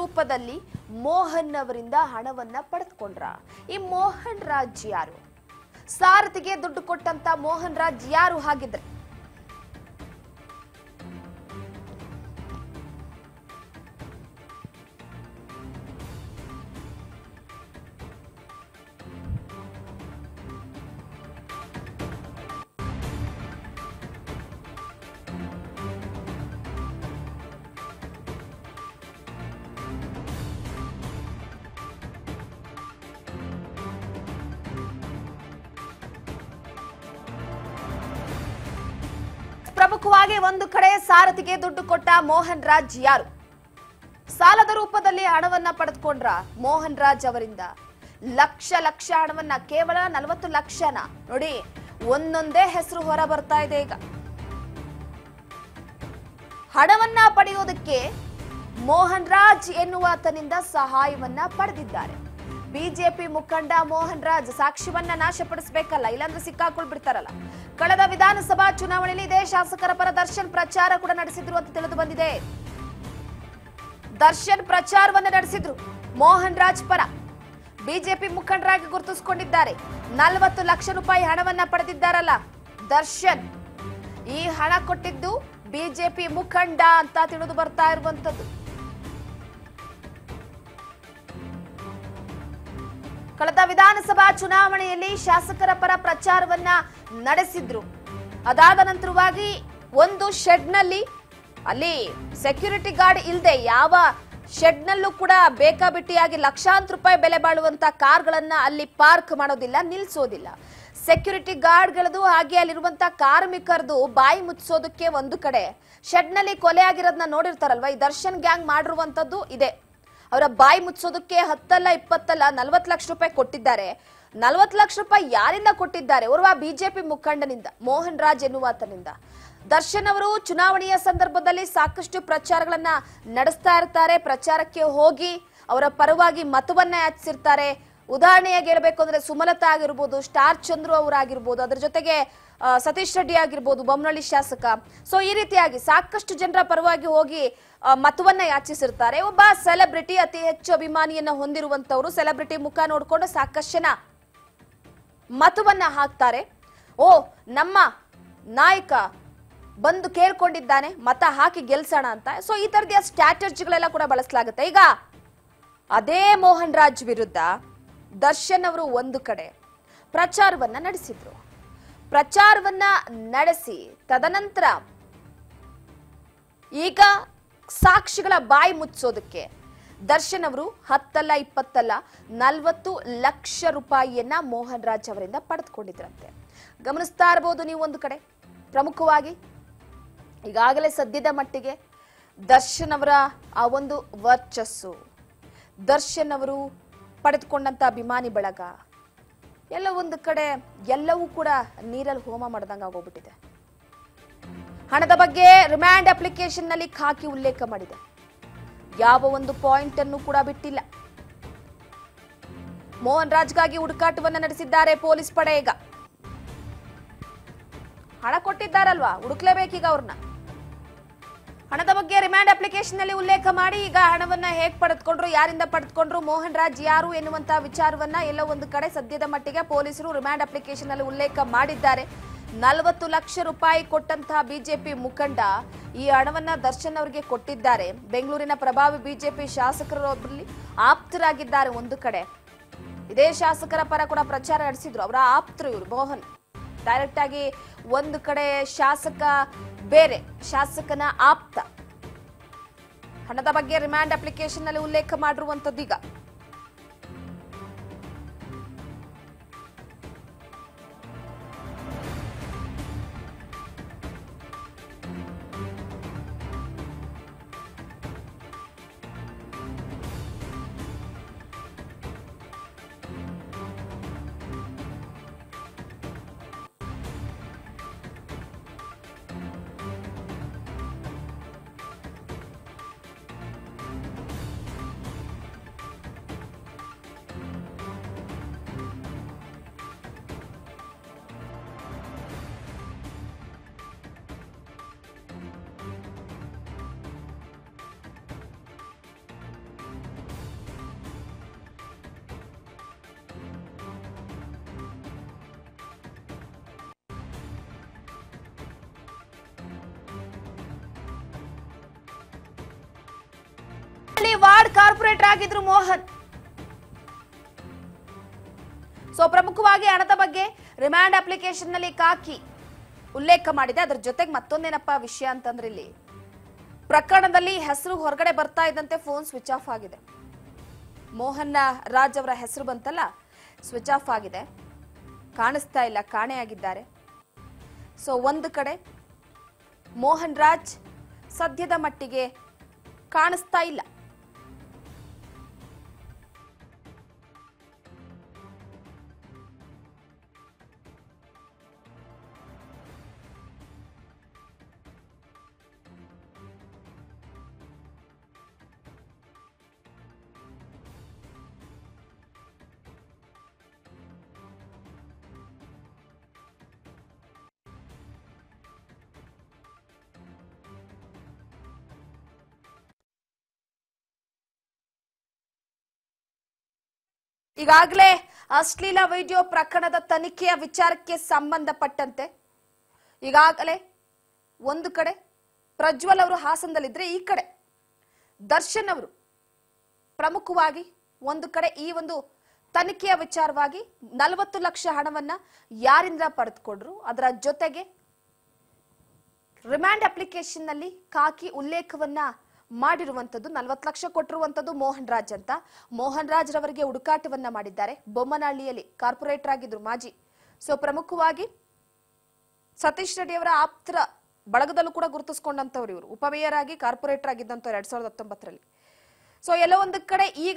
ರೂಪದಲ್ಲಿ ಮೋಹನ್ ಅವರಿಂದ ಹಣವನ್ನ ಪಡೆದುಕೊಂಡ್ರ ಈ ಮೋಹನ್ ರಾಜ್ ಯಾರು ಸಾರಥಿಗೆ ದುಡ್ಡು ಕೊಟ್ಟಂತ ಮೋಹನ್ ರಾಜ್ ಯಾರು ಹಾಗಿದ್ರೆ ಪ್ರಮುಖವಾಗಿ ಒಂದು ಕಡೆ ಸಾರಥಿಗೆ ದುಡ್ಡು ಕೊಟ್ಟ ಮೋಹನ್ ರಾಜ್ ಯಾರು ಸಾಲದ ರೂಪದಲ್ಲಿ ಹಣವನ್ನ ಪಡೆದುಕೊಂಡ್ರ ಮೋಹನ್ ರಾಜ್ ಅವರಿಂದ ಲಕ್ಷ ಲಕ್ಷ ಹಣವನ್ನ ಕೇವಲ ನಲವತ್ತು ಲಕ್ಷನ ನೋಡಿ ಒಂದೊಂದೇ ಹೆಸರು ಹೊರ ಬರ್ತಾ ಇದೆ ಈಗ ಹಣವನ್ನ ಪಡೆಯೋದಕ್ಕೆ ಮೋಹನ್ ರಾಜ್ ಎನ್ನುವಾತನಿಂದ ಸಹಾಯವನ್ನ ಪಡೆದಿದ್ದಾರೆ ಬಿಜೆಪಿ ಮುಖಂಡ ಮೋಹನ್ ರಾಜ್ ಸಾಕ್ಷ್ಯವನ್ನ ನಾಶಪಡಿಸಬೇಕಲ್ಲ ಇಲ್ಲಾಂದ್ರೆ ಸಿಕ್ಕಾಕೊಳ್ಬಿಡ್ತಾರಲ್ಲ ಕಳೆದ ವಿಧಾನಸಭಾ ಚುನಾವಣೆಯಲ್ಲಿ ಇದೇ ಶಾಸಕರ ಪರ ದರ್ಶನ್ ಪ್ರಚಾರ ಕೂಡ ನಡೆಸಿದ್ರು ಅಂತ ತಿಳಿದು ಬಂದಿದೆ ದರ್ಶನ್ ಪ್ರಚಾರವನ್ನ ನಡೆಸಿದ್ರು ಮೋಹನ್ ರಾಜ್ ಪರ ಬಿಜೆಪಿ ಮುಖಂಡರಾಗಿ ಗುರುತಿಸಿಕೊಂಡಿದ್ದಾರೆ ನಲವತ್ತು ಲಕ್ಷ ರೂಪಾಯಿ ಹಣವನ್ನ ಪಡೆದಿದ್ದಾರಲ್ಲ ದರ್ಶನ್ ಈ ಹಣ ಕೊಟ್ಟಿದ್ದು ಬಿಜೆಪಿ ಮುಖಂಡ ಅಂತ ತಿಳಿದು ಬರ್ತಾ ಇರುವಂತದ್ದು ಕಳೆದ ವಿಧಾನಸಭಾ ಚುನಾವಣೆಯಲ್ಲಿ ಶಾಸಕರ ಪರ ಪ್ರಚಾರವನ್ನ ನಡೆಸಿದ್ರು ಅದಾದ ನಂತರವಾಗಿ ಒಂದು ಶೆಡ್ನಲ್ಲಿ ಅಲ್ಲಿ ಸೆಕ್ಯೂರಿಟಿ ಗಾರ್ಡ್ ಇಲ್ಲದೆ ಯಾವ ಶೆಡ್ನಲ್ಲೂ ಕೂಡ ಬೇಕಾಬಿಟ್ಟಿಯಾಗಿ ಲಕ್ಷಾಂತರ ರೂಪಾಯಿ ಬೆಲೆ ಬಾಳುವಂತ ಕಾರ್ಗಳನ್ನ ಅಲ್ಲಿ ಪಾರ್ಕ್ ಮಾಡೋದಿಲ್ಲ ನಿಲ್ಸೋದಿಲ್ಲ ಸೆಕ್ಯೂರಿಟಿ ಗಾರ್ಡ್ಗಳದು ಹಾಗೆ ಅಲ್ಲಿರುವಂತ ಕಾರ್ಮಿಕರದು ಬಾಯಿ ಮುಚ್ಚೋದಕ್ಕೆ ಒಂದು ಕಡೆ ಶೆಡ್ನಲ್ಲಿ ಕೊಲೆ ಆಗಿರೋದನ್ನ ನೋಡಿರ್ತಾರಲ್ವಾ ಈ ದರ್ಶನ್ ಗ್ಯಾಂಗ್ ಮಾಡಿರುವಂತದ್ದು ಇದೆ ಅವರ ಬಾಯಿ ಮುಚ್ಚೋದಕ್ಕೆ ಹತ್ತಲ್ಲ ಇಪ್ಪತ್ತಲ್ಲ ನಲ್ವತ್ತು ಲಕ್ಷ ರೂಪಾಯಿ ಕೊಟ್ಟಿದ್ದಾರೆ ನಲ್ವತ್ತು ಲಕ್ಷ ರೂಪಾಯಿ ಯಾರಿಂದ ಕೊಟ್ಟಿದ್ದಾರೆ ಓರ್ವ ಬಿಜೆಪಿ ಮುಖಂಡನಿಂದ ಮೋಹನ್ ರಾಜ್ ಎನ್ನುವಾತನಿಂದ ದರ್ಶನ್ ಅವರು ಚುನಾವಣೆಯ ಸಂದರ್ಭದಲ್ಲಿ ಸಾಕಷ್ಟು ಪ್ರಚಾರಗಳನ್ನ ನಡೆಸ್ತಾ ಇರ್ತಾರೆ ಪ್ರಚಾರಕ್ಕೆ ಹೋಗಿ ಅವರ ಪರವಾಗಿ ಮತವನ್ನ ಯಾಚಿಸಿರ್ತಾರೆ ಉದಾಹರಣೆಯಾಗಿ ಹೇಳ್ಬೇಕು ಅಂದ್ರೆ ಸುಮಲತಾ ಆಗಿರ್ಬೋದು ಸ್ಟಾರ್ ಚಂದ್ರು ಅವರಾಗಿರ್ಬೋದು ಅದ್ರ ಜೊತೆಗೆ ಆ, ಸತೀಶ್ ರೆಡ್ಡಿ ಆಗಿರ್ಬೋದು ಬೊಮ್ಮನಹಳ್ಳಿ ಶಾಸಕ ಸೊ ಈ ರೀತಿಯಾಗಿ ಸಾಕಷ್ಟು ಜನರ ಪರವಾಗಿ ಹೋಗಿ ಆ, ಮತವನ್ನ ಯಾಚಿಸಿರ್ತಾರೆ ಒಬ್ಬ ಸೆಲೆಬ್ರಿಟಿ ಅತಿ ಹೆಚ್ಚು ಅಭಿಮಾನಿಯನ್ನ ಹೊಂದಿರುವಂತವ್ರು ಸೆಲೆಬ್ರಿಟಿ ಮುಖ ನೋಡ್ಕೊಂಡು ಸಾಕಷ್ಟು ಜನ ಮತವನ್ನ ಹಾಕ್ತಾರೆ ಓ ನಮ್ಮ ನಾಯಕ ಬಂದು ಕೇಳ್ಕೊಂಡಿದ್ದಾನೆ ಮತ ಹಾಕಿ ಗೆಲ್ಸೋಣ ಅಂತ ಸೊ ಈ ತರದ ಸ್ಟ್ರಾಟಜಿಗಳೆಲ್ಲ ಕೂಡ ಬಳಸಲಾಗುತ್ತೆ ಈಗ ಅದೇ ಮೋಹನ್ ರಾಜ್ ವಿರುದ್ಧ ದರ್ಶನ್ ಅವರು ಒಂದು ಕಡೆ ಪ್ರಚಾರವನ್ನ ನಡೆಸಿದ್ರು ಪ್ರಚಾರವನ್ನ ನಡೆಸಿ ತದನಂತರ ಈಗ ಸಾಕ್ಷಿಗಳ ಬಾಯಿ ಮುಚ್ಚೋದಕ್ಕೆ ದರ್ಶನ್ ಅವರು ಹತ್ತಲ್ಲ ಇಪ್ಪತ್ತಲ್ಲ ನಲ್ವತ್ತು ಲಕ್ಷ ರೂಪಾಯಿಯನ್ನ ಮೋಹನ್ ರಾಜ್ ಅವರಿಂದ ಪಡೆದುಕೊಂಡಿದ್ರಂತೆ ಗಮನಿಸ್ತಾ ಇರಬಹುದು ನೀವು ಒಂದು ಕಡೆ ಪ್ರಮುಖವಾಗಿ ಈಗಾಗಲೇ ಸದ್ಯದ ಮಟ್ಟಿಗೆ ದರ್ಶನ್ ಅವರ ಆ ಒಂದು ವರ್ಚಸ್ಸು ದರ್ಶನ್ ಅವರು ಪಡೆದುಕೊಂಡಂತ ಅಭಿಮಾನಿ ಬಳಗ ಎಲ್ಲ ಒಂದು ಕಡೆ ಎಲ್ಲವೂ ಕೂಡ ನೀರಲ್ಲಿ ಹೋಮ ಮಾಡ್ದಂಗೆ ಆಗೋಗ್ಬಿಟ್ಟಿದೆ ಹಣದ ಬಗ್ಗೆ ರಿಮ್ಯಾಂಡ್ ಅಪ್ಲಿಕೇಶನ್ ನಲ್ಲಿ ಖಾಕಿ ಉಲ್ಲೇಖ ಮಾಡಿದೆ ಯಾವ ಒಂದು ಪಾಯಿಂಟ್ ಅನ್ನು ಕೂಡ ಬಿಟ್ಟಿಲ್ಲ ಮೋಹನ್ ರಾಜ್ಗಾಗಿ ಹುಡುಕಾಟವನ್ನ ನಡೆಸಿದ್ದಾರೆ ಪೊಲೀಸ್ ಪಡೆ ಈಗ ಹಣ ಕೊಟ್ಟಿದ್ದಾರಲ್ವಾ ಹುಡುಕ್ಲೇಬೇಕೀಗ ಅವ್ರನ್ನ ಹಣದ ಬಗ್ಗೆ ರಿಮ್ಯಾಂಡ್ ಅಪ್ಲಿಕೇಶನ್ ನಲ್ಲಿ ಉಲ್ಲೇಖ ಮಾಡಿ ಈಗ ಹಣವನ್ನ ಹೇಗ್ ಪಡೆದುಕೊಂಡ್ರು ಯಾರಿಂದ ಪಡೆದುಕೊಂಡ್ರು ಮೋಹನ್ ರಾಜ್ ಯಾರು ಎನ್ನುವಂತ ವಿಚಾರವನ್ನ ಎಲ್ಲೋ ಒಂದು ಕಡೆ ಸದ್ಯದ ಮಟ್ಟಿಗೆ ಪೊಲೀಸರು ರಿಮ್ಯಾಂಡ್ ಅಪ್ಲಿಕೇಶನ್ ನಲ್ಲಿ ಉಲ್ಲೇಖ ಮಾಡಿದ್ದಾರೆ ನಲವತ್ತು ಲಕ್ಷ ರೂಪಾಯಿ ಕೊಟ್ಟಂತಹ ಬಿಜೆಪಿ ಮುಖಂಡ ಈ ಹಣವನ್ನ ದರ್ಶನ್ ಅವರಿಗೆ ಕೊಟ್ಟಿದ್ದಾರೆ ಬೆಂಗಳೂರಿನ ಪ್ರಭಾವಿ ಬಿಜೆಪಿ ಶಾಸಕರೊಬ್ಬರಲ್ಲಿ ಆಪ್ತರಾಗಿದ್ದಾರೆ ಒಂದು ಕಡೆ ಇದೇ ಶಾಸಕರ ಪರ ಕೂಡ ಪ್ರಚಾರ ನಡೆಸಿದ್ರು ಅವರ ಆಪ್ತರು ಇವರು ಮೋಹನ್ ಡೈರೆಕ್ಟ್ ಆಗಿ ಒಂದು ಕಡೆ ಶಾಸಕ ಬೇರೆ ಶಾಸಕನ ಆಪ್ತ ಹಣದ ಬಗ್ಗೆ ರಿಮ್ಯಾಂಡ್ ಅಪ್ಲಿಕೇಶನ್ ನಲ್ಲಿ ಉಲ್ಲೇಖ ಮಾಡಿರುವಂತದ್ದು ಈಗ ಗಾರ್ಡ್ ಕಾರ್ಪೊರೇಟರ್ ಆಗಿದ್ರು ಮೋಹನ್ ಸೊ ಪ್ರಮುಖವಾಗಿ ಹಣದ ಬಗ್ಗೆ ರಿಮ್ಯಾಂಡ್ ಅಪ್ಲಿಕೇಶನ್ ನಲ್ಲಿ ಕಾಕಿ ಉಲ್ಲೇಖ ಮಾಡಿದೆ ಅದ್ರ ಜೊತೆಗೆ ಮತ್ತೊಂದೇನಪ್ಪ ವಿಷಯ ಅಂತಂದ್ರೆ ಇಲ್ಲಿ ಪ್ರಕರಣದಲ್ಲಿ ಹೆಸರು ಹೊರಗಡೆ ಬರ್ತಾ ಇದ್ದಂತೆ ಫೋನ್ ಸ್ವಿಚ್ ಆಫ್ ಆಗಿದೆ ಮೋಹನ್ ರಾಜ್ ಅವರ ಹೆಸರು ಬಂತಲ್ಲ ಸ್ವಿಚ್ ಆಫ್ ಆಗಿದೆ ಕಾಣಿಸ್ತಾ ಇಲ್ಲ ಕಾಣೆಯಾಗಿದ್ದಾರೆ ಸೊ ಒಂದು ಕಡೆ ಮೋಹನ್ ರಾಜ್ ಸದ್ಯದ ಮಟ್ಟಿಗೆ ಕಾಣಿಸ್ತಾ ಇಲ್ಲ ಈಗಾಗಲೇ ಅಶ್ಲೀಲ ವಿಡಿಯೋ ಪ್ರಕರಣದ ತನಿಖೆಯ ವಿಚಾರಕ್ಕೆ ಸಂಬಂಧಪಟ್ಟಂತೆ ಈಗಾಗಲೇ ಒಂದು ಕಡೆ ಪ್ರಜ್ವಲ್ ಅವರು ಹಾಸನದಲ್ಲಿದ್ರೆ ಈ ಕಡೆ ದರ್ಶನ್ ಅವರು ಪ್ರಮುಖವಾಗಿ ಒಂದು ಕಡೆ ಈ ಒಂದು ತನಿಖೆಯ ವಿಚಾರವಾಗಿ ನಲವತ್ತು ಲಕ್ಷ ಹಣವನ್ನ ಯಾರಿಂದ ಪಡೆದುಕೊಂಡ್ರು ಅದರ ಜೊತೆಗೆ ರಿಮ್ಯಾಂಡ್ ಅಪ್ಲಿಕೇಶನ್ ನಲ್ಲಿ ಕಾಕಿ ಉಲ್ಲೇಖವನ್ನ ಮಾಡಿರುವಂತದ್ದು ನಲವತ್ತು ಲಕ್ಷ ಕೊಟ್ಟಿರುವಂತದ್ದು ಮೋಹನ್ ರಾಜ್ ಅಂತ ಮೋಹನ್ ರಾಜ್ ರವರಿಗೆ ಹುಡುಕಾಟವನ್ನ ಮಾಡಿದ್ದಾರೆ ಬೊಮ್ಮನಹಳ್ಳಿಯಲ್ಲಿ ಕಾರ್ಪೊರೇಟರ್ ಆಗಿದ್ರು ಮಾಜಿ ಸೊ ಪ್ರಮುಖವಾಗಿ ಸತೀಶ್ ರೆಡ್ಡಿ ಅವರ ಆಪ್ತರ ಬಳಗದಲ್ಲೂ ಕೂಡ ಗುರುತಿಸಿಕೊಂಡಂತವ್ರು ಇವರು ಉಪಮೇಯರ್ ಆಗಿ ಕಾರ್ಪೊರೇಟರ್ ಆಗಿದ್ದಂತವ್ರು ಎರಡ್ ಸಾವಿರದ ಹತ್ತೊಂಬತ್ತರಲ್ಲಿ ಸೊ ಎಲ್ಲೋ ಒಂದು ಕಡೆ ಈಗ